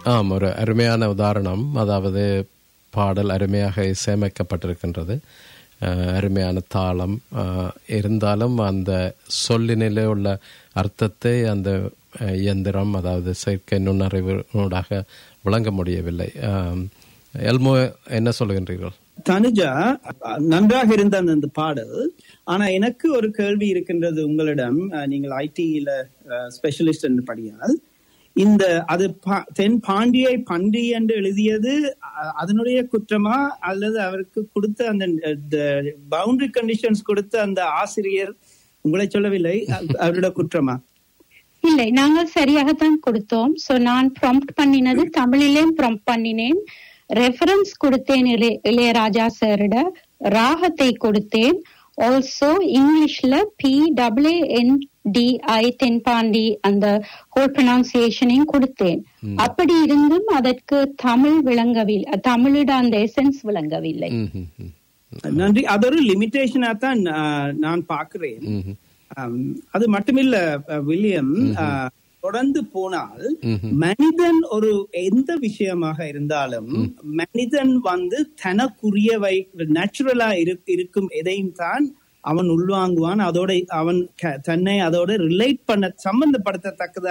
ஆம் ஒரு அருமையான உதாரணம் அதாவது பாடல் அருமையாக இசையமைக்கப்பட்டிருக்கின்றது அஹ், அருமையான தாளம் அஹ், இருந்தாலும் அந்த சொல்லினிலே உள்ள அர்த்தத்தை அந்த அஹ், இயந்திரம் அதாவது செயற்கை நுண்ணறிவுடாக விளங்க முடியவில்லை அஹ், எல்மோ என்ன சொல்லுகின்றீர்கள் தனுஜா நன்றாக இருந்த அந்த அந்த பாடல் ஆனா எனக்கு ஒரு கேள்வி இருக்கின்றது உங்களிடம் அஹ், நீங்கள் ஐடியில ஸ்பெஷலிஸ்ட் என்று படியால் இந்த அது பா- தென் பாண்டியை பண்டி என்று எழுதியது அ- அதனுடைய குற்றமா அல்லது அவருக்கு கொடுத்த அந்த பவுண்டரி கண்டிஷன்ஸ் கொடுத்த அந்த ஆசிரியர் உங்களை சொல்லவில்லை அ- அவரோட குற்றமா இல்லை நாங்கள் சரியாகத்தான் கொடுத்தோம் சோ நான் ப்ராம்ப்ட் பண்ணினது தமிழிலேயும் ப்ராம்ப்ட் பண்ணினேன் ரெஃபரன்ஸ் கொடுத்தேன் இளைய- இளையராஜா சாரிட ராகத்தை கொடுத்தேன் ஆல்சோ இங்கிலீஷ்ல பி டபிள்யூ என் டிஐ தென்பாண்டி அந்த ஹோல் ப்ரொனவுன்சியேஷனையும் கொடுத்தேன் அப்படி இருந்தும் அதற்கு தமிழ் விளங்கவில்லை தமிழிட அந்த எசன்ஸ் விளங்கவில்லை ம், ம், ம். நன்றி அது ஒரு லிமிட்டேஷனா தான் அஹ், நான் பார்க்கிறேன் ம்ஹும். ஆம், அது மட்டுமில்ல அஹ், வில்லியம் அஹ், தொடர்ந்து போனால் ம்ஹும். மனிதன் ஒரு எந்த விஷயமாக இருந்தாலும் மனிதன் வந்து தனக்குரியவை நேச்சுரலா இருக்கும் எதையும் தான் அவன் உள்வாங்குவான் அதோட அவன் க- தன்னை அதோட ரிலேட் பண்ண சம்பந்தப்படுத்தத்தக்கதா